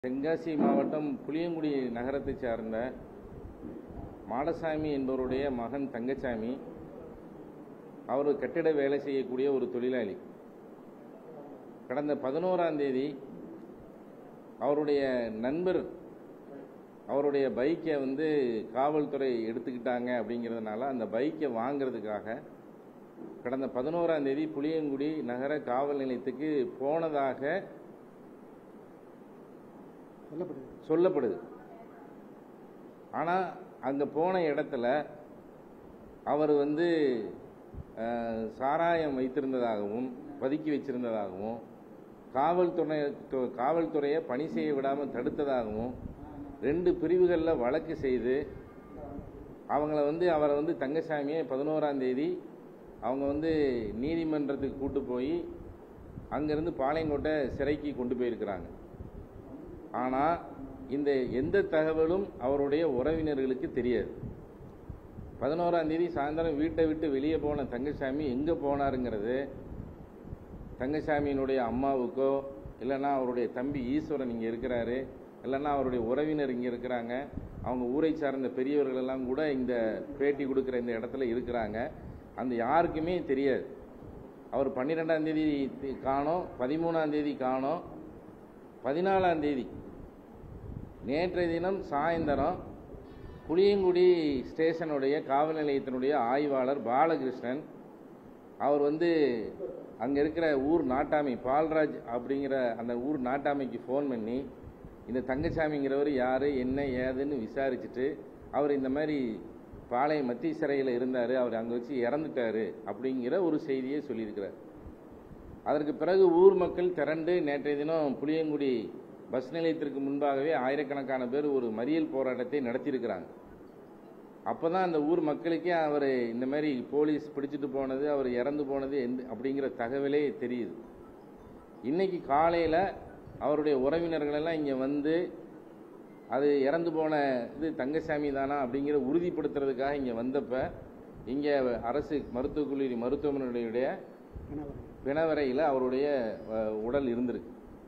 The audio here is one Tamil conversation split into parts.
தென்காசி மாவட்டம் புளியங்குடி நகரத்தைச் சார்ந்த மாடசாமி என்பவருடைய மகன் தங்கச்சாமி அவர் கட்டிட வேலை செய்யக்கூடிய ஒரு தொழிலாளி கடந்த பதினோராம் தேதி அவருடைய நண்பர் அவருடைய பைக்கை வந்து காவல்துறை எடுத்துக்கிட்டாங்க அப்படிங்கிறதுனால அந்த பைக்கை வாங்குறதுக்காக கடந்த பதினோராம் தேதி புளியங்குடி நகர காவல் நிலையத்துக்கு போனதாக சொல்லப்படுது சொல்லப்படுது ஆனால் அங்கே போன இடத்துல அவர் வந்து அஹ், சாராயம் வைத்திருந்ததாகவும் பதுக்கி வச்சிருந்ததாகவும் காவல்துறை து- காவல்துறையை பணி செய்ய விடாமல் தடுத்ததாகவும் ரெண்டு பிரிவுகளில் வழக்கு செய்து அவங்கள வந்து அவரை வந்து தங்கசாமியை பதினோராம் தேதி அவங்க வந்து நீதிமன்றத்துக்கு கூட்டு போய் அங்கேருந்து பாளையங்கோட்டை சிறைக்கு கொண்டு போயிருக்கிறாங்க ஆனால் இந்த எந்த தகவலும் அவருடைய உறவினர்களுக்கு தெரியாது பதினோராம் தேதி சாயந்தரம் வீட்டை விட்டு வெளியே போன தங்கசாமி எங்கே போனாருங்கிறது தங்கசாமியினுடைய அம்மாவுக்கோ இல்லைன்னா அவருடைய தம்பி ஈஸ்வரன் இங்கே இருக்கிறாரு இல்லைன்னா அவருடைய உறவினர் இங்கே இருக்கிறாங்க அவங்க ஊரை சார்ந்த பெரியவர்கள் எல்லாம் கூட இந்த பேட்டி கொடுக்குற இந்த இடத்துல இருக்கிறாங்க அந்த யாருக்குமே தெரியாது அவர் பன்னிரெண்டாம் தேதி தி- காணோம் பதிமூணாம் தேதி காணோம் பதினாலாம் தேதி நேற்றைய தினம் சாயந்தரம் புளியங்குடி ஸ்டேஷனுடைய காவல் நிலையத்தினுடைய ஆய்வாளர் பாலகிருஷ்ணன் அவர் வந்து அங்கே இருக்கிற ஊர் நாட்டாமை பால்ராஜ் அப்படிங்கிற அந்த ஊர் நாட்டாமைக்கு ஃபோன் பண்ணி இந்த தங்கசாமிங்கிறவர் யார் என்ன ஏதுன்னு விசாரிச்சுட்டு அவர் இந்த மாதிரி பாளையம் மத்திய சிறையில் இருந்தார் அவர் அங்கே வச்சு இறந்துட்டாரு அப்படிங்கிற ஒரு செய்தியை சொல்லியிருக்கிறார் அதற்கு பிறகு ஊர் மக்கள் திரண்டு நேற்றைய தினம் புளியங்குடி பஸ் நிலையத்திற்கு முன்பாகவே ஆயிரக்கணக்கான பேர் ஒரு மறியல் போராட்டத்தை நடத்தியிருக்கிறாங்க அப்பதான் அந்த ஊர் மக்களுக்கே அவர் இந்த மாதிரி போலீஸ் பிடிச்சிட்டு போனது அவர் இறந்து போனது எந்த அப்படிங்கிற தகவலே தெரியுது இன்னைக்கு காலையில் அவருடைய உறவினர்கள் எல்லாம் இங்கே வந்து அது இறந்து போன இது தங்கசாமி தானா அப்படிங்கிற உறுதிப்படுத்துறதுக்காக இங்கே வந்தப்ப இங்கே அரசு மருத்துவக் கல்லூரி மருத்துவமனையுடைய கணவர் பிணவரையில் அவருடைய அஹ், உடல் இருந்திருக்கு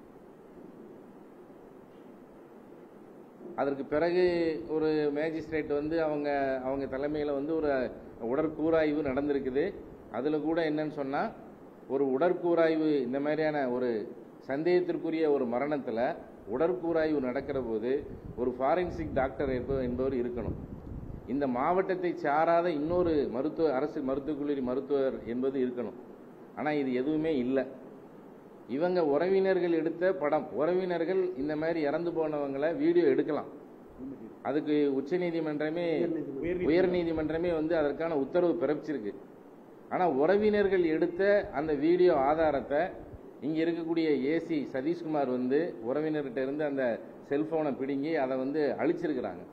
அதற்கு பிறகு ஒரு மேஜிஸ்ட்ரேட் வந்து அவங்க அவங்க தலைமையில் வந்து ஒரு உடற்கூராய்வு நடந்திருக்குது அதில் கூட என்னன்னு சொன்னால் ஒரு உடற்கூராய்வு இந்த மாதிரியான ஒரு சந்தேகத்திற்குரிய ஒரு மரணத்தில் உடற்கூராய்வு நடக்கிற போது ஒரு ஃபாரன்சிக் டாக்டர் என்ப- என்பவர் இருக்கணும் இந்த மாவட்டத்தை சாராத இன்னொரு மருத்துவ அரசு மருத்துவக் கல்லூரி மருத்துவர் என்பது இருக்கணும் ஆனால் இது எதுவுமே இல்லை இவங்க உறவினர்கள் எடுத்த படம் உறவினர்கள் இந்த மாதிரி இறந்து போனவங்களை வீடியோ எடுக்கலாம் அதுக்கு உச்சநீதிமன்றமே உயர்நீதிமன்றம். உயர்நீதிமன்றமே வந்து அதற்கான உத்தரவு பிறப்பிச்சிருக்கு ஆனா உறவினர்கள் எடுத்த அந்த வீடியோ ஆதாரத்தை இங்க இருக்கக்கூடிய ஏசி சதீஷ்குமார் வந்து உறவினர்கிட்ட இருந்து அந்த செல்போனை பிடுங்கி அதை வந்து அழிச்சிருக்கிறாங்க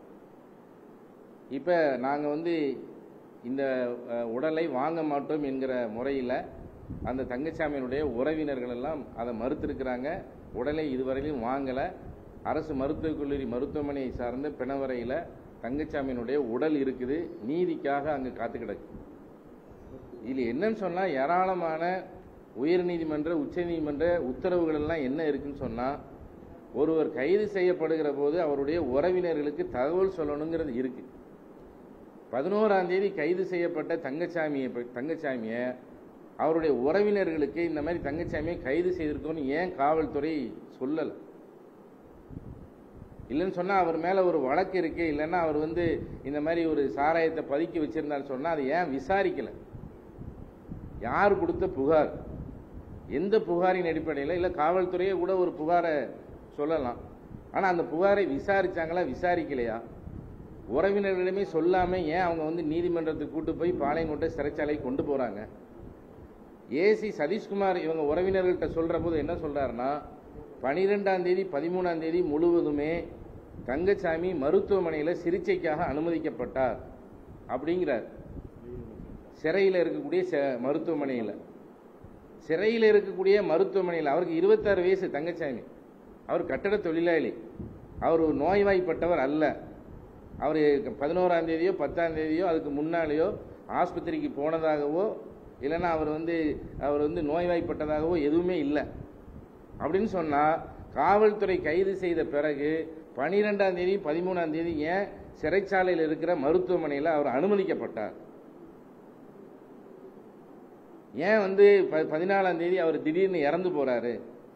இப்ப நாங்க வந்து இந்த அஹ், உடலை வாங்க மாட்டோம் என்கிற முறையில் அந்த தங்கச்சாமியினுடைய உறவினர்கள் எல்லாம் அதை மறுத்திருக்கிறாங்க உடலை இதுவரையிலும் வாங்கலை அரசு மருத்துவக் கல்லூரி மருத்துவமனையை சார்ந்த பிணவரையில் தங்கச்சாமியினுடைய உடல் இருக்குது நீதிக்காக அங்கே காத்து கிடக்கு இதில் என்னன்னு சொன்னால் ஏராளமான உயர்நீதிமன்ற உச்சநீதிமன்ற உத்தரவுகள் எல்லாம் என்ன இருக்குன்னு சொன்னால் ஒருவர் கைது செய்யப்படுகிற போது அவருடைய உறவினர்களுக்கு தகவல் சொல்லணுங்கிறது இருக்கு பதினோராம் தேதி கைது செய்யப்பட்ட தங்கச்சாமியை ப- தங்கச்சாமியை அவருடைய உறவினர்களுக்கு இந்த மாதிரி தங்கச்சாமியை கைது செய்திருக்கோன்னு ஏன் காவல்துறை சொல்லலை இல்லைன்னு சொன்னா அவர் மேல ஒரு வழக்கு இருக்கு இல்லைன்னா அவர் வந்து இந்த மாதிரி ஒரு சாராயத்தை பதுக்கி வச்சிருந்தான்னு சொன்னா அதை ஏன் விசாரிக்கல யார் கொடுத்த புகார் எந்த புகாரின் அடிப்படையில் இல்லை காவல்துறையே கூட ஒரு புகாரை சொல்லலாம் ஆனா அந்த புகாரை விசாரிச்சாங்களா விசாரிக்கலையா உறவினர்களிடமே சொல்லாம ஏன் அவங்க வந்து நீதிமன்றத்துக்கு கூட்டு போய் பாளையங்கோட்டை சிறைச்சாலைக்கு கொண்டு போறாங்க ஏசி சதீஷ்குமார் இவங்க உறவினர்கள்ட்ட சொல்ற போது என்ன சொல்றாருன்னா பனிரெண்டாம் தேதி பதிமூணாம் தேதி முழுவதுமே தங்கச்சாமி மருத்துவமனையில் சிகிச்சைக்காக அனுமதிக்கப்பட்டார் அப்படிங்கிறார் சிறையில் இருக்கக்கூடிய ச- மருத்துவமனையில் சிறையில் இருக்கக்கூடிய மருத்துவமனையில் அவருக்கு இருபத்தாறு வயசு தங்கச்சாமி அவர் கட்டட தொழிலாளி அவர் ஒரு நோய்வாய்ப்பட்டவர் அல்ல அவர் பதினோராம் தேதியோ பத்தாம் தேதியோ அதுக்கு முன்னாலேயோ ஆஸ்பத்திரிக்கு போனதாகவோ இல்லைன்னா அவர் வந்து அவர் வந்து நோய்வாய்ப்பட்டதாகவோ எதுவுமே இல்லை அப்படின்னு சொன்னா காவல்துறை கைது செய்த பிறகு பனிரெண்டாம் தேதி பதிமூணாம் தேதி ஏன் சிறைச்சாலையில் இருக்கிற மருத்துவமனையில் அவர் அனுமதிக்கப்பட்டார் ஏன் வந்து ப- பதினாலாம் தேதி அவர் திடீர்னு இறந்து போறாரு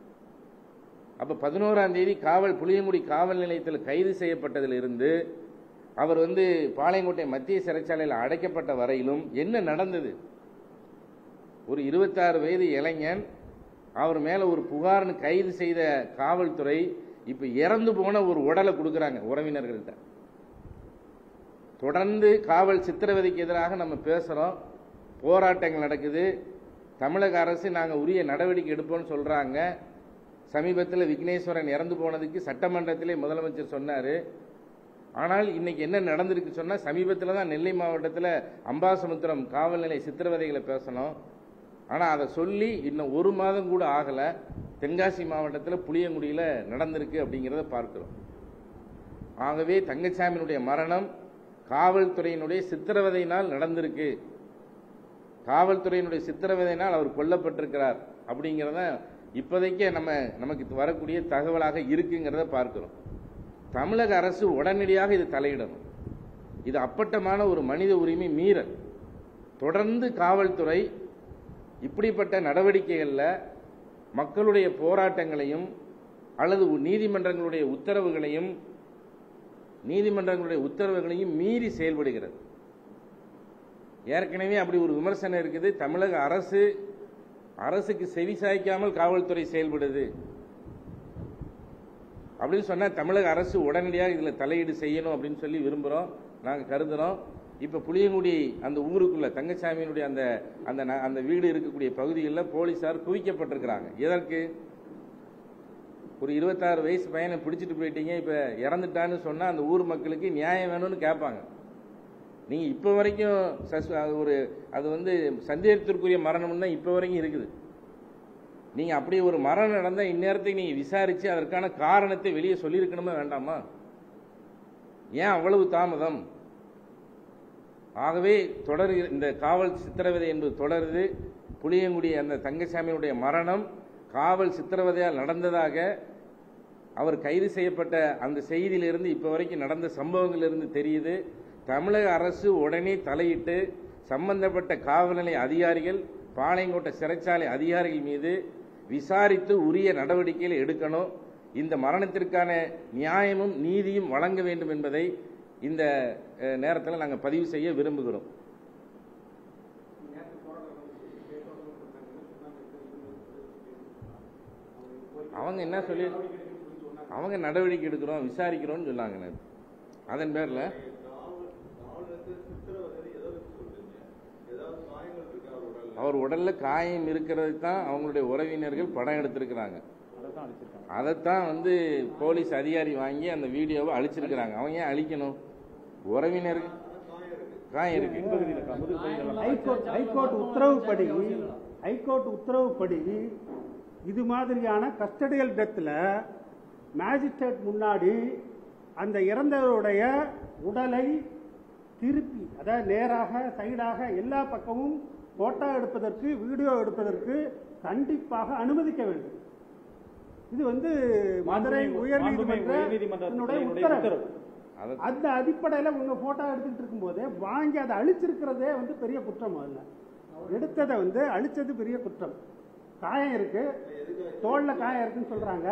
அப்ப பதினோராம் தேதி காவல் புளியங்குடி காவல் நிலையத்தில் கைது செய்யப்பட்டதிலிருந்து அவர் வந்து பாளையங்கோட்டை மத்திய சிறைச்சாலையில் அடைக்கப்பட்ட வரையிலும் என்ன நடந்தது ஒரு இருபத்தாறு வயது இளைஞன் அவர் மேல ஒரு புகார்னு கைது செய்த காவல்துறை இப்ப இறந்து போன ஒரு உடலை கொடுக்கறாங்க உறவினர்கள்ட்ட தொடர்ந்து காவல் சித்திரவதைக்கு எதிராக நம்ம பேசுறோம் போராட்டங்கள் நடக்குது தமிழக அரசு நாங்கள் உரிய நடவடிக்கை எடுப்போம்னு சொல்றாங்க சமீபத்தில் விக்னேஸ்வரன் இறந்து போனதுக்கு சட்டமன்றத்திலே முதலமைச்சர் சொன்னார் ஆனால் இன்னைக்கு என்ன நடந்திருக்கு சொன்னா சமீபத்தில் தான் நெல்லை மாவட்டத்தில் அம்பாசமுத்திரம் காவல் நிலைய சித்திரவதைகளை பேசணும் ஆனால் அதை சொல்லி இன்னும் ஒரு மாதம் கூட ஆகலை தென்காசி மாவட்டத்தில் புளியங்குடியில் நடந்திருக்கு அப்படிங்கிறத பார்க்கிறோம் ஆகவே தங்கச்சாமியினுடைய மரணம் காவல்துறையினுடைய சித்திரவதையினால் நடந்திருக்கு காவல்துறையினுடைய சித்திரவதையினால் அவர் கொல்லப்பட்டிருக்கிறார் அப்படிங்கிறத இப்போதைக்கு நம்ம நமக்கு வரக்கூடிய தகவலாக இருக்குங்கிறத பார்க்கிறோம் தமிழக அரசு உடனடியாக இது தலையிடணும் இது அப்பட்டமான ஒரு மனித உரிமை மீறல் தொடர்ந்து காவல்துறை இப்படிப்பட்ட நடவடிக்கைகளில் மக்களுடைய போராட்டங்களையும் அல்லது நீதிமன்றங்களுடைய உத்தரவுகளையும் நீதிமன்றங்களுடைய உத்தரவுகளையும் மீறி செயல்படுகிறது ஏற்கனவே அப்படி ஒரு விமர்சனம் இருக்குது தமிழக அரசு அரசுக்கு செவி சாய்க்காமல் காவல்துறை செயல்படுது அப்படின்னு சொன்னா தமிழக அரசு உடனடியாக இதுல தலையீடு செய்யணும் அப்படின்னு சொல்லி விரும்புறோம் நாங்க கருதுறோம் இப்ப புளியங்குடி அந்த ஊருக்குள்ள தங்கச்சாமியினுடைய அந்த அந்த ந- அந்த வீடு இருக்கக்கூடிய பகுதிகளில் போலீசார் குவிக்கப்பட்டிருக்கிறாங்க எதற்கு ஒரு இருபத்தாறு வயசு பையனை பிடிச்சிட்டு போயிட்டீங்க இப்ப இறந்துட்டான்னு சொன்னா அந்த ஊர் மக்களுக்கு நியாயம் வேணும்னு கேட்பாங்க நீங்க இப்ப வரைக்கும் சஸ்- அது ஒரு அது வந்து சந்தேகத்திற்குரிய மரணம் தான் இப்ப வரைக்கும் இருக்குது நீங்க அப்படி ஒரு மரணம் நடந்தா இந்நேரத்துக்கு நீங்க விசாரிச்சு அதற்கான காரணத்தை வெளியே சொல்லியிருக்கணுமா வேண்டாமா ஏன் அவ்வளவு தாமதம் ஆகவே தொடர் இந்த காவல் சித்திரவதை என்பது தொடருது புளியங்குடி அந்த தங்கசாமியினுடைய மரணம் காவல் சித்திரவதையால் நடந்ததாக அவர் கைது செய்யப்பட்ட அந்த செய்தியிலிருந்து இப்போ வரைக்கும் நடந்த சம்பவங்களிலிருந்து தெரியுது தமிழக அரசு உடனே தலையிட்டு சம்பந்தப்பட்ட காவல் நிலைய அதிகாரிகள் பாளையங்கோட்டை சிறைச்சாலை அதிகாரிகள் மீது விசாரித்து உரிய நடவடிக்கைகளை எடுக்கணும் இந்த மரணத்திற்கான நியாயமும் நீதியும் வழங்க வேண்டும் என்பதை இந்த நேரத்தில் நாங்கள் பதிவு செய்ய விரும்புகிறோம் அவங்க என்ன சொல்லி அவங்க நடவடிக்கை எடுக்கிறோம் விசாரிக்கிறோம்னு சொன்னாங்க நேத்து. அதன் பேர்ல அவர் உடல்ல காயம் இருக்கிறது தான் அவங்களுடைய உறவினர்கள் படம் எடுத்திருக்கிறாங்க அதைத்தான் அழிச்சிருக்காங்க அதைத்தான் வந்து போலீஸ் அதிகாரி வாங்கி அந்த வீடியோவை அழிச்சிருக்கிறாங்க அவங்க ஏன் அழிக்கணும் உறவினர்கள் காயம் இருக்கு பின்பகுதியில் இருக்கா முதுகு பகுதியில் ஹைகோர்ட் ஹைகோர்ட் உத்தரவுப்படி ஹைகோர்ட் உத்தரவுப்படி இது மாதிரியான கஸ்டடியல் டெத்தில் மேஜிஸ்ட்ரேட் முன்னாடி அந்த இறந்தவருடைய உடலை திருப்பி அதாவது நேராக சைடாக எல்லா பக்கமும் போட்டோ எடுப்பதற்கு வீடியோ எடுப்பதற்கு கண்டிப்பாக அனுமதிக்க வேண்டும் இது வந்து மதுரை மாண்புமிகு- உயர்நீதிமன்ற மாண்புமிகு உயர்நீதிமன்றத்தினுடைய உத்தரவு உத்தரவு. அதை அந்த அடிப்படையில உங்க போட்டோ எடுத்துட்டு இருக்கும்போதே வாங்கி அதை அழிச்சிருக்கிறதே வந்து பெரிய குற்றம் முதல்ல எடுத்ததை வந்து அழிச்சது பெரிய குற்றம் காயம் இருக்கு தோல்ல காயம் இருக்குன்னு சொல்றாங்க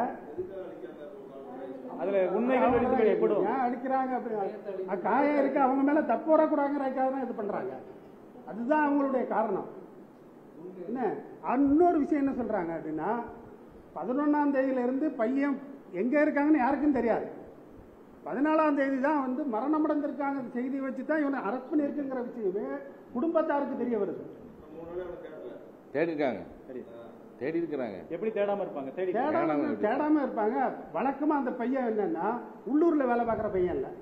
அதுல உண்மைகள் வெளித்து வெளிப்படும் ஏன் அடிக்கிறாங்க அப்படி அஹ் காயம் இருக்கு அவங்க மேல தப்பு வரக்கூடாங்கிறதுக்காக தான் இது பண்றாங்க அதுதான் அவங்களுடைய காரணம் என்ன இன்னொரு விஷயம் என்ன சொல்றாங்க அப்படின்னா பதினொன்னாம் தேதியில இருந்து பையன் எங்க இருக்காங்கன்னு யாருக்கும் தெரியாது பதினாலாம் தேதி தான் வந்து மரணம் அடைந்திருக்காங்க செய்தி வச்சு தான் இவனை அரெஸ்ட் பண்ணியிருக்குங்கிற விஷயமே குடும்பத்தாருக்கு தெரிய வருது தேடி இருக்காங்க சரி தேடி இருக்கிறாங்க எப்படி தேடாம இருப்பாங்க தேடி தேடாம தேடாம இருப்பாங்க வழக்கமா அந்த பையன் என்னன்னா உள்ளூர்ல வேலை பார்க்குற பையன் இல்ல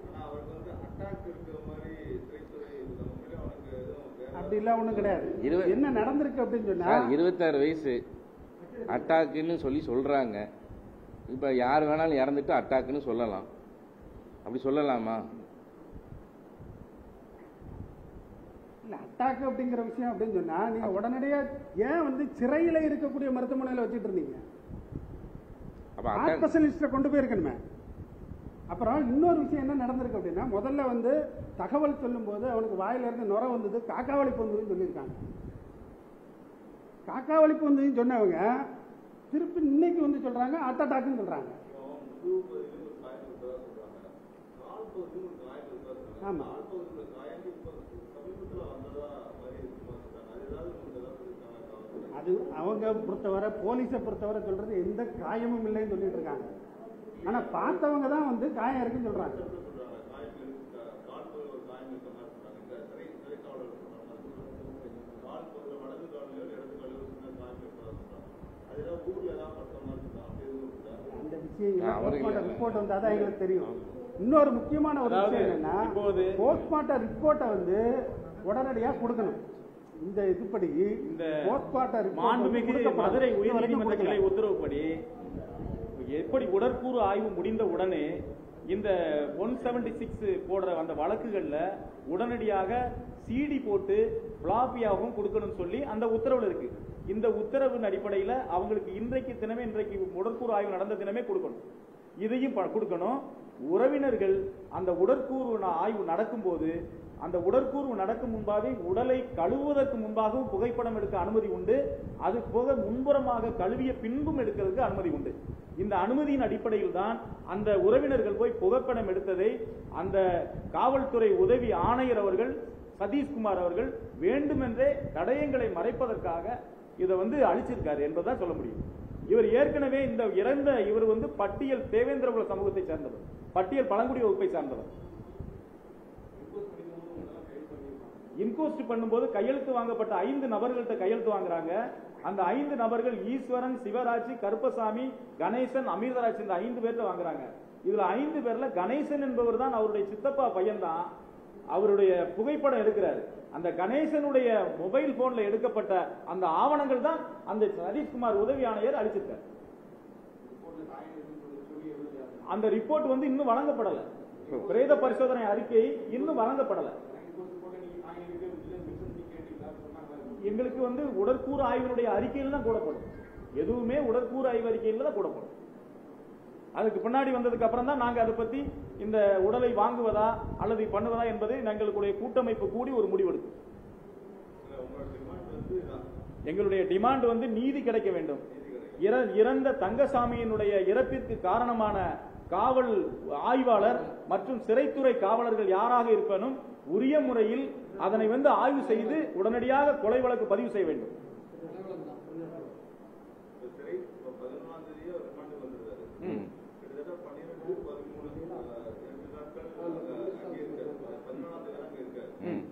அப்படி இல்ல ஒண்ணும் கிடையாது இரு- என்ன நடந்திருக்கு அப்படின்னு சொன்னா சார் இருபத்தாறு வயசு அட்டாக்குன்னு சொல்லி சொல்றாங்க இப்ப யார் வேணாலும் இறந்துட்டு அட்டாக்குன்னு சொல்லலாம் அப்படி சொல்லலாமா இல்ல அட்டாக் அப்படிங்கிற விஷயம் அப்படின்னு சொன்னா நீங்க உடனடியா ஏன் வந்து சிறையில இருக்கக்கூடிய மருத்துவமனையில வச்சுட்டு இருந்தீங்க அப்ப ஹார்ட் அதான் ஸ்பெஷலிஸ்ட்டை கொண்டு போயிருக்கணுமே அப்புறம் இன்னொரு விஷயம் என்ன நடந்திருக்கு அப்படின்னா முதல்ல வந்து தகவல் சொல்லும்போது அவனுக்கு வாயில இருந்து நுர வந்தது காக்காவளிப்பு வந்ததுன்னு சொல்லியிருக்காங்க காக்காவளிப்பு வந்ததுன்னு சொன்னவங்க திருப்பி இன்னைக்கு வந்து சொல்றாங்க ஹார்ட் அட்டாக்னு சொல்றாங்க ஆமா அது அவங்க பொறுத்தவரை போலீஸை பொறுத்தவரை சொல்றது எந்த காயமும் இல்லைன்னு சொல்லிட்டு இருக்காங்க ஆனா பார்த்தவங்க தான் வந்து காயம் இருக்குன்னு சொல்றாங்க அந்த விஷயம் அவருக்கு ரிப்போர்ட் வந்தா தான் எங்களுக்கு தெரியும் இன்னொரு முக்கியமான ஒரு அதாவது விஷயம் என்னன்னா இப்போது போஸ்ட்மார்ட்டம் ரிப்போர்ட்டை வந்து உடனடியா கொடுக்கணும் இந்த இதுபடி இந்த போஸ்ட்மார்ட்டம் மாண்புமிகு மதுரை உயர்நீதிமன்ற கிளை கொடுக்கல. உத்தரவுப்படி எப்படி உடற்கூறு ஆய்வு முடிந்த உடனே இந்த ஒன் செவன்டி சிக்ஸ் போடுற அந்த வழக்குகள்ல உடனடியாக சிடி போட்டு பிளாப்பியாகவும் கொடுக்கணும்னு சொல்லி அந்த உத்தரவுல இருக்கு இந்த உத்தரவின் அடிப்படையில அவங்களுக்கு இன்றைக்கு தினமே இன்றைக்கு உடற்கூறு ஆய்வு நடந்த தினமே கொடுக்கணும் இதையும் ப- கொடுக்கணும் உறவினர்கள் அந்த உடற்கூறு நா- ஆய்வு நடக்கும்போது அந்த உடற்கூறு நடக்கும் முன்பாகவே உடலை கழுவுவதற்கு முன்பாகவும் புகைப்படம் எடுக்க அனுமதி உண்டு அது போக முன்புறமாக கழுவிய பின்பும் எடுக்கிறதுக்கு அனுமதி உண்டு இந்த அனுமதியின் அடிப்படையில் தான் அந்த உறவினர்கள் போய் புகைப்படம் எடுத்ததை அந்த காவல்துறை உதவி ஆணையர் அவர்கள் சதீஷ்குமார் அவர்கள் வேண்டுமென்றே தடயங்களை மறைப்பதற்காக இதை வந்து அழிச்சிருக்காரு என்பதுதான் சொல்ல முடியும் இவர் ஏற்கனவே இந்த இறந்த இவர் வந்து பட்டியல் தேவேந்திரகுல சமூகத்தை சேர்ந்தவர் பட்டியல் பழங்குடி வகுப்பை சார்ந்தவர் இன்கோஸ்ட் பண்ணும்போது கையெழுத்து வாங்கப்பட்ட ஐந்து நபர்கள்ட்ட கையெழுத்து வாங்குறாங்க அந்த ஐந்து நபர்கள் ஈஸ்வரன் சிவராஜ் கருப்பசாமி கணேசன் அமிர்தராஜ் இந்த ஐந்து பேர்ல வாங்குறாங்க இதுல ஐந்து பேர்ல கணேசன் என்பவர் தான் அவருடைய சித்தப்பா பையன் தான் அவருடைய புகைப்படம் எடுக்கிறாரு அந்த கணேசனுடைய மொபைல் போன்ல எடுக்கப்பட்ட அந்த ஆவணங்கள் தான் அந்த சதீஷ்குமார் உதவி ஆணையர் அளிச்சிருக்காரு அந்த ரிப்போர்ட் வந்து இன்னும் வழங்கப்படல பிரேத பரிசோதனை அறிக்கை இன்னும் வழங்கப்படல எங்களுக்கு வந்து உடற்கூறு ஆய்வினுடைய அறிக்கையில் தான் கூடப்படும் எதுவுமே உடற்கூறு ஆய்வு அறிக்கையில் தான் கூடப்படும் அதுக்கு பின்னாடி வந்ததுக்கு அப்புறம் தான் நாங்க அதை பத்தி இந்த உடலை வாங்குவதா அல்லது பண்ணுவதா என்பதை எங்களுடைய கூட்டமைப்பு கூடி ஒரு முடிவெடுக்கும் எங்களுடைய டிமாண்ட் வந்து நீதி கிடைக்க வேண்டும் இற- இறந்த தங்கசாமியினுடைய இறப்பிற்கு காரணமான காவல் ஆய்வாளர் மற்றும் சிறைத்துறை காவலர்கள் யாராக இருப்பனும் உரிய முறையில் அதனை வந்து ஆய்வு செய்து உடனடியாக கொலை வழக்கு பதிவு செய்ய வேண்டும் ம். ம்.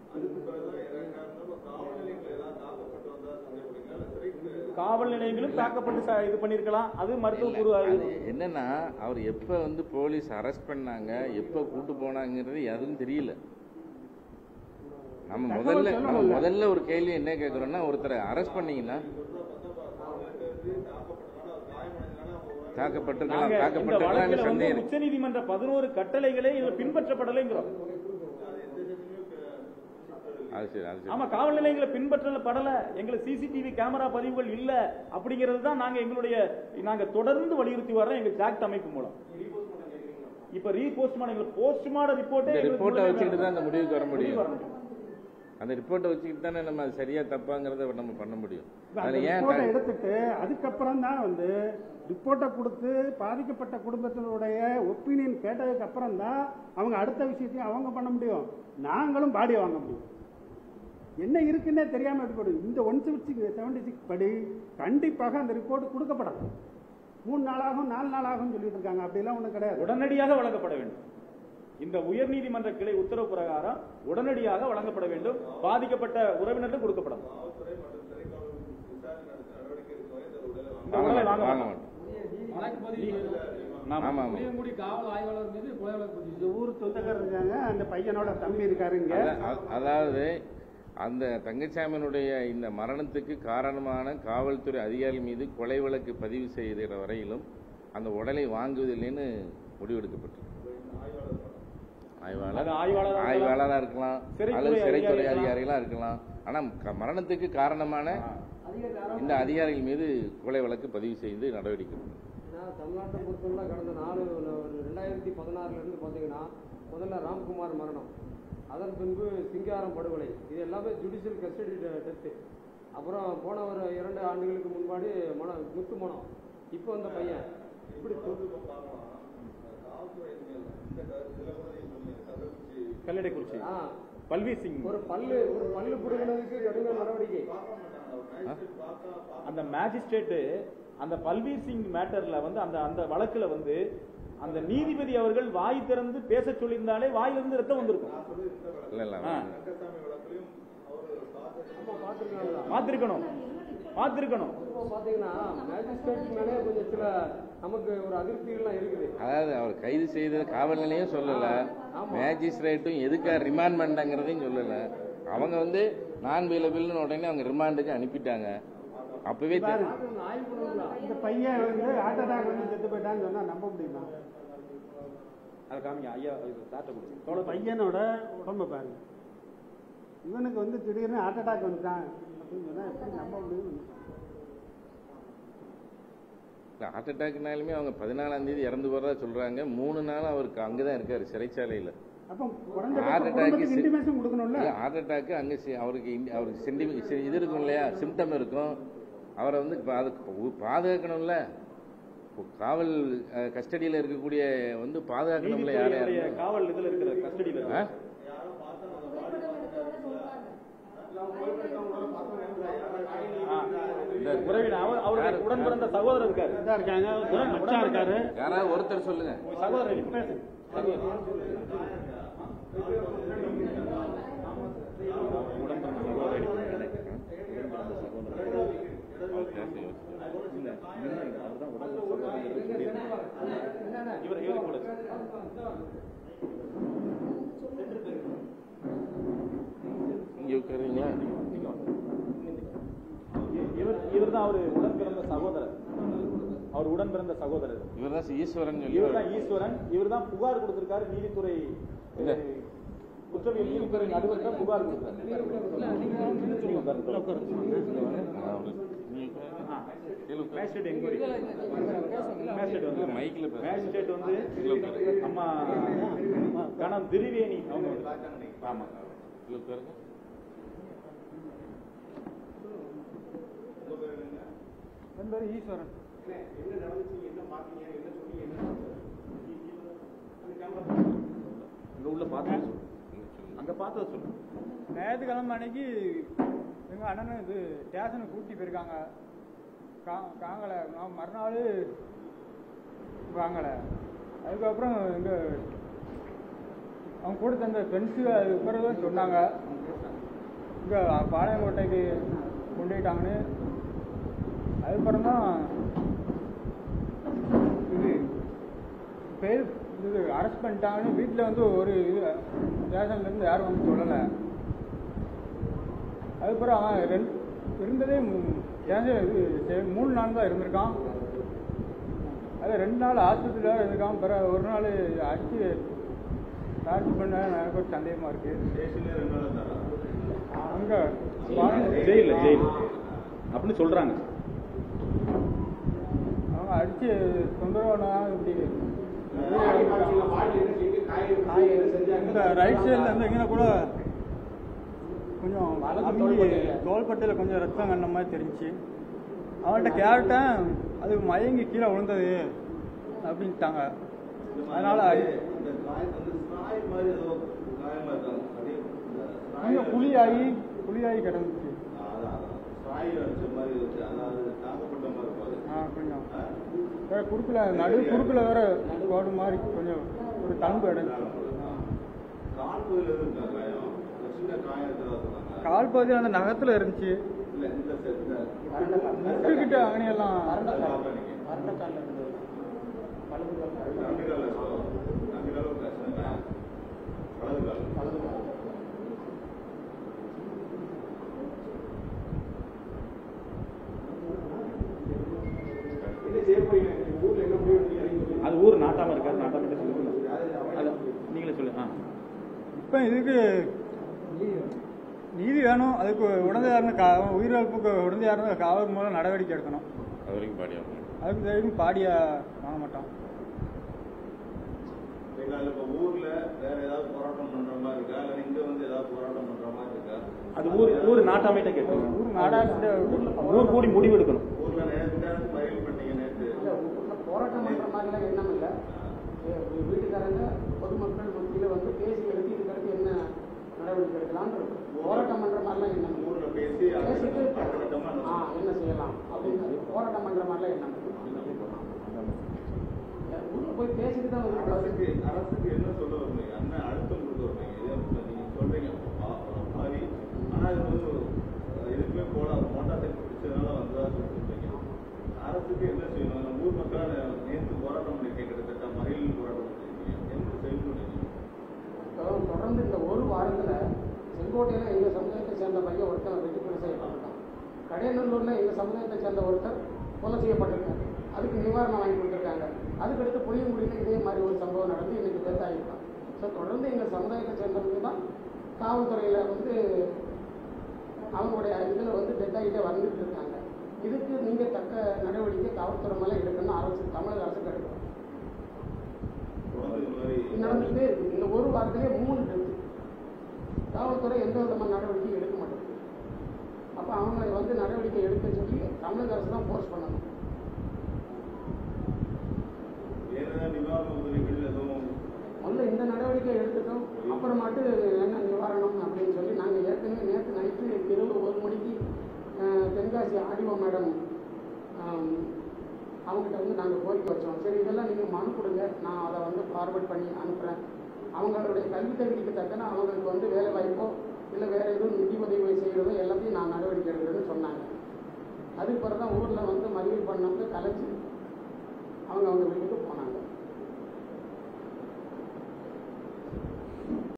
காவல் நிலையங்களும் தாக்கப்பட்டு ச- இது பண்ணிருக்கலாம் அது மருத்துவ குழு அது ஆய்வு என்னன்னா அவர் எப்ப வந்து போலீஸ் அரெஸ்ட் பண்ணாங்க எப்ப கூட்டு போனாங்கிறது எதுவும் தெரியல நம்ம தகவல் முதல்ல நம்ம சொல்லணும்ல. முதல்ல ஒரு கேள்வி என்ன கேக்குறோம்னா ஒருத்தரை அரெஸ்ட் பண்ணீங்கன்னா தாக்கப்பட்டிருக்கலாம் நாங்க இந்த தாக்கப்பட்டிருக்கலாம் வழக்கில் வந்து சந்தேகம் இருக்கு. உச்சநீதிமன்ற பதினோரு கட்டளைகளே இதுல பின்பற்றப்படலைங்கிறோம் அது சரி அது சரி ஆமா காவல் நிலையங்களை பின்பற்றப்படல எங்களுக்கு சிசிடிவி கேமரா பதிவுகள் இல்ல அப்படிங்கிறது தான் நாங்க எங்களுடைய நாங்க தொடர்ந்து வலியுறுத்தி வர்றோம் எங்க ஜாக்ட் அமைப்பு மூலம் இப்ப ரீபோஸ்ட்மார்டம் எங்களுக்கு போஸ்ட்மார்டம் ரிப்போர்ட்டே இந்த ரிப்போர்ட்டை எங்களுக்கு வச்சுக்கிட்டு தான் அந்த முடிவுக்கு வர முடிவு முடியும் வர முடியும் அந்த ரிப்போர்ட்டை வச்சுக்கிட்டு தானே நம்ம அது சரியா தப்பாங்கிறத நம்ம பண்ண முடியும் அந்த அதுல ஏன் ரிப்போர்ட்டை க- எடுத்துட்டு அதுக்கப்புறம் தான் வந்து ரிப்போர்ட்டை கொடுத்து பாதிக்கப்பட்ட குடும்பத்தினுடைய ஒப்பீனியன் கேட்டதுக்கு அப்புறம் தான் அவங்க அடுத்த விஷயத்தையும் அவங்க பண்ண முடியும் நாங்களும் பாடியை வாங்க முடியும் என்ன இருக்குன்னே தெரியாம இருக்கணும் இந்த ஒன் செவன்டி செவன்டி சிக்ஸ் படி கண்டிப்பாக அந்த ரிப்போர்ட் கொடுக்கப்படணும் மூணு நாளாகும் நாலு நாளாகும் சொல்லிட்டு இருக்காங்க அப்படிலாம் ஒண்ணும் கிடையாது உடனடியாக வழங்கப்பட வேண்டும் இந்த உயர்நீதிமன்ற கிளை உத்தரவு பிரகாரம் உடனடியாக வழங்கப்பட வேண்டும் பாதிக்கப்பட்ட உறவினர்கள் கொடுக்கப்படும் இந்த வாங்க உடலை மாட்டோம், வாங்க வாங்க மாட்டோம். மாட்டோம் ஆமா. ஆமா ஆமா புளியங்குடி காவல் ஆய்வாளர் மீது கொலை வழக்கு பதிவு இந்த ஊர் சொந்தக்காரர் இருக்காங்க அந்த பையனோட தம்பி இருக்காரு இங்க அத- அ- அதாவது அந்த தங்கச்சாமியினுடைய இந்த மரணத்துக்கு காரணமான காவல்துறை அதிகாரிகள் மீது கொலை வழக்கு பதிவு செய்கிற வரையிலும் அந்த உடலை வாங்குவதில்லைன்னு முடிவெடுக்கப்பட்டது ஆய்வாளர் அது ஆய்வாளரா இருக்கலாம். ஆய்வாளரா இருக்கலாம் சிறைத்துறை அல்லது சிறைத்துறை அதிகாரிகளா அதிகாரிகளா இருக்கலாம் ஆனா க- மரணத்துக்கு காரணமான இந்த அதிகாரிகள் மீது கொலை வழக்கு பதிவு செய்து நடவடிக்கை எடுக்கணும். நான் தமிழ்நாட்டை பொறுத்தவரை கடந்த நாலு ஒரு ரெண்டாயிரத்தி பதினாறுலேருந்து பார்த்தீங்கன்னா முதல்ல ராம்குமார் மரணம் அதன் பின்பு சிங்காரம் படுகொலை இது எல்லாமே ஜுடிஷியல் கஸ்டடி டெத்து அப்புறம் போன ஒரு இரண்டு ஆண்டுகளுக்கு முன்பாடு மன முத்து மனம் இப்போ அந்த பையன் இப்படி கல்லடைக்குறிச்சி ஆ பல்வீர் சிங் ஒரு பல்லு ஒரு பல்லு புடுங்கினதுக்கு கடுமையான நடவடிக்கை அந்த மேஜிஸ்ட்ரேட்டு அந்த பல்வீர் சிங் மேட்டர்ல வந்து அந்த அந்த வழக்குல வந்து அந்த நீதிபதி அவர்கள் வாய் திறந்து பேச சொல்லியிருந்தாலே வாயிலிருந்து ரத்தம் வந்திருக்கும் இல்ல இல்ல ஆ. ஆமா பார்த்துருக்காங்களா பார்த்திருக்கணும் பார்த்திருக்கணும் இப்போ பார்த்தீங்கன்னா மேஜிஸ்ட்ரேட் மேலே கொஞ்சம் சில நமக்கு ஒரு அதிருப்திகள்லாம் இருக்குது அதாவது அவர் கைது செய்தது காவல் நிலையம் சொல்லல மேஜிஸ்ட்ரேட்டும் எதுக்காக ரிமாண்ட் பண்ணாங்கிறதையும் சொல்லல அவங்க வந்து நான் வேலபிள்னு உடனே அவங்க ரிமாண்டுக்கு அனுப்பிட்டாங்க அப்பவே தெ- ஆய்வு பண்ணுங்களா இந்த பையன் வந்து ஹார்ட் அட்டாக் வந்து செத்து போயிட்டான்னு சொன்னா நம்ப முடியுமா அதை காமிங்க ஐயா சாட்டை கொடுங்க இந்த பையனோட உடம்ப பாருங்க இவனுக்கு வந்து திடீர்னு ஹார்ட் அட்டாக் வந்துட்டான் அப்படின்னு சொன்னா எப்படி நம்ப முடியும் ஹார்ட் அட்டாக்னாலுமே அவங்க பதினாலாம் தேதி இறந்து போறதா சொல்றாங்க மூணு நாள் அவருக்கு அங்கதான் இருக்காரு சிறைச்சாலையில அப்போ Heart குறைஞ்சபட்சம் attack குடும்பத்துக்கு சி- இன்டிமேஷன் கொடுக்கணும்ல ஹார்ட் அட்டாக் அங்க சி- அவருக்கு இன்- அவருக்கு சென்டி சி- இது இருக்கும் இல்லையா சிம்டம் இருக்கும் அவரை வந்து பா- அதுக்கு பா- பாதுகாக்கணும்ல இப்போ காவல் கஸ்டடியில இருக்கக்கூடிய வந்து பாதுகாக்கணும்ல யாரையா நீதிபதியுடைய இருந்தாலும். காவல் இதுல இருக்கிற கஸ்டடியில ஆ? இந்த உறவினர் அவர் அவருடைய உடன் பிறந்த சகோதரர் இருக்காரு இதா இருக்காங்க உடன் மச்சான் இருக்காரு யாராவது ஒருத்தர் சொல்லுங்க உங்க சகோதரர் இப்ப பேசு. உடன் பிறந்த சகோதரர் உடன் பிறந்த சகோதரர் அவர் பேச யோசிச்சு. இல்ல, இல்ல, அவர்தான் உடன் பிறந்த சகோதரர் சொல்லியிருக்காரு. இவர் இவரு கூட இங்க உட்காருங்களா இவர் இவர் தான் அவர் உடன் பிறந்த சகோதரர் அவர் உடன் பிறந்த சகோதரர் இவர் தான் ஈஸ்வரன் சொல்லி இவர் தான் ஈஸ்வரன் இவர் தான் புகார் கொடுத்திருக்காரு நீதித்துறை இல்ல. அஹ், குற்றவியல் நீதித்துறை நடுவர்கிட்ட புகார் கொடுத்தாரு மேஜிஸ்ட்ரேட் என்கொயரி மேஜிஸ்ட்ரேட் வந்து மைக்ல பேச மேஜிஸ்ட்ரேட் வந்து அம்மா கணம் திரிவேணி அவங்க வந்து. ஆமா இங்க உட்காருங்க என் பேர் ஈஸ்வரன் இங்க உள்ள பார்த்தா அங்க பார்த்தத சொல்லு ஞாயிற்றுக்கிழமை அன்னைக்கு எங்கள் அண்ணன் இது ஸ்டேஷனுக்கு கூட்டி போயிருக்காங்க கா காங்கலை நான் மறுநாள் வாங்கலை அதுக்கப்புறம் இந்த அவங்க கூட தந்த ஃப்ரெண்ட்ஸு அது பிறகு தான் சொன்னாங்க இங்கே பாளையங்கோட்டைக்கு கொண்டு போயிட்டாங்கன்னு அதுக்கப்புறம் தான் இது பேர் இது அரெஸ்ட் பண்ணிட்டாங்கன்னு வீட்டில் வந்து ஒரு இது ஸ்டேஷன்லேருந்து யாரும் வந்து சொல்லலை அதுக்கப்புறம் அவன் ரெண்டு இருந்ததே மூ- ஏன் இது சே- மூணு நாள் தான் இருந்திருக்கான் அது ரெண்டு நாள் ஆஸ்பத்திரியில் தான் இருந்திருக்கான் பிறகு ஒரு நாள் அடிச்சு டார்ச்சர் பண்ண எனக்கு ஒரு சந்தேகமாக இருக்கு அங்கே ஜெயில ஜெயில் அப்படின்னு சொல்றாங்க அவங்க அடிச்சு தொந்தரவுனா இப்படி இந்த ரைட் சைடில் இருந்து இங்கே கூட கொஞ்சம் அமுங்கி தோள்பட்டையில் கொஞ்சம் ரத்தம் கண்ட மாதிரி தெரிஞ்சுச்சு அவன்கிட்ட கேட்டேன் அது மயங்கி கீழே விழுந்தது அப்படின்ட்டாங்க அதனால அடி- கொஞ்சம் குழியாகி குழியாகி கிடந்துச்சு ஆ கொஞ்சம் வேற குறுக்கில் நடு குறுக்கில் வேற கோடு மாதிரி கொஞ்சம் ஒரு தழும்பு அடைஞ்சு கால் பகுதியில் அந்த நகத்தில் இருந்துச்சு முட்டுக்கிட்ட அங்கனையெல்லாம் அது ஊர் நாட்டாம இருக்காரு நாட்டாம சொல்லுங்க அது நீங்களே சொல்லு ஆ இப்போ இதுக்கு நீதி வேணும் அதுக்கு உடந்தையாருன்னு கா உயிரிழப்புக்கு உடந்தையாருன்னு காவல் மூலம் நடவடிக்கை எடுக்கணும் அது வரைக்கும் பாடி ஆகணும் அதுக்கு வரைக்கும் பாடியை வாங்க மாட்டோம் எங்களால இப்ப ஊர்ல வேற ஏதாவது போராட்டம் பண்ற மாதிரி இருக்கா இல்ல இங்க வந்து ஏதாவது போராட்டம் பண்ற மாதிரி இருக்கா அது ஊர் ஊர் நாட்டாமைட்ட கேட்டுருங்க ஊர் நாடாளுமன்ற ஊர் கூடி முடிவெடுக்கணும் ஊர்ல நேற்று நேரத்து மறியல் பண்ணீங்க நேற்று இல்ல, ஊர்ல போராட்டம் பண்ற மாதிரிலாம் எண்ணம் இல்ல ஏ, வீட்டுக்காரங்க பொதுமக்கள் மத்தியில வந்து பேசி எடுத்து இதுக்கு அடுத்து என்ன நடவடிக்கை எடுக்கலாம்னு இருக்கு. போராட்டம் பண்ற மாதிரிலாம் எண்ணம் இல்லை. ஊர்ல பேசி பேசிட்டு அடுத்த கட்டமா ஆ, என்ன செய்யலாம் அப்படின்னு போராட்டம் பண்ற மாதிரிலாம் எண்ணம் இல்லை. ஏ, ஊர்ல போய் பேசிட்டு தான் வந்து அரசுக்கு அரசுக்கு என்ன சொல்ல வரீங்க அண்ணன் அழுத்தம் கொடுக்க வரீங்க இதே இப்ப நீங்க சொல்றீங்க பா- பாவி ஆனா இது வந்து அஹ், எதுக்குமே போல மோட்டார் சைக்கிள் பிடிச்சதுனால வந்ததா சொல்லிட்டு அரசுக்கு என்ன செய்யணும் அந்த ஊர் மக்கள் நேற்று போராட்டம் பண்ணிருக்கீங்க கிட்டத்தட்ட மறியல் போராட்டம் பண்ணிருக்கீங்க என்ன செய்யணும் இப்போ தொடர்ந்து இந்த ஒரு வாரத்துல செங்கோட்டையில எங்க சமுதாயத்தை சேர்ந்த பையன் ஒருத்தர் வெட்டி கொலை செய்யப்பட்டிருக்கான் கடையநல்லூர்ல எங்க சமுதாயத்தை சேர்ந்த ஒருத்தர் கொலை செய்யப்பட்டிருக்காரு அதுக்கு நிவாரணம் வாங்கி கொடுத்துருக்காங்க அதுக்கடுத்து புளியங்குடியில் இதே மாதிரி ஒரு சம்பவம் நடந்து இன்னைக்கு டெத் ஆகிருக்கான் ஸோ தொடர்ந்து எங்க சமுதாயத்தை சேர்ந்தவங்க தான் காவல்துறையில வந்து அவங்களுடைய இதில் வந்து டெத் ஆகிட்டே வந்துட்டு இருக்காங்க இதுக்கு நீங்க தக்க நடவடிக்கை காவல்துறை மேலே எடுக்கணும்னு அரசு தமிழக அரசுக்கு எடுக்கணும் தொடர்ந்து இந்த மாதிரி இது நடந்துகிட்டே இருக்கு இந்த ஒரு வாரத்திலே மூணு டெத்து காவல்துறை எந்த விதமான நடவடிக்கையும் எடுக்க மாட்டேங்குது அப்ப அவங்க வந்து நடவடிக்கை எடுக்க சொல்லி தமிழக அரசு தான் ஃபோர்ஸ் பண்ணணும் வேற ஏதாவது நிவாரண உதவிகள் எதுவும் முதல்ல இந்த நடவடிக்கை எடுத்துட்டோம் அப்புறமாட்டு என்ன நிவாரணம் அப்படின்னு சொல்லி நாங்கள் ஏற்கனவே நேற்று நைட்டு இரவு ஒரு மணிக்கு அஹ், தென்காசி ஆடிவோ மேடம் ஆம், அவங்ககிட்ட வந்து நாங்கள் கோரிக்கை வச்சோம் சரி இதெல்லாம் நீங்கள் மனு கொடுங்க நான் அதை வந்து ஃபார்வர்ட் பண்ணி அனுப்புகிறேன் அவங்களுடைய கல்வி தகுதிக்கு தக்கன அவங்களுக்கு வந்து வேலை வாய்ப்போ இல்லை வேற எதுவும் நிதி உதவி செய்கிறதோ எல்லாத்தையும் நான் நடவடிக்கை எடுக்கிறேன்னு சொன்னாங்க அதுக்கு பிறகு தான் ஊரில் வந்து மறியல் பண்ணவங்க கலைச்சு அவங்க அவங்க வீட்டுக்கு போனாங்க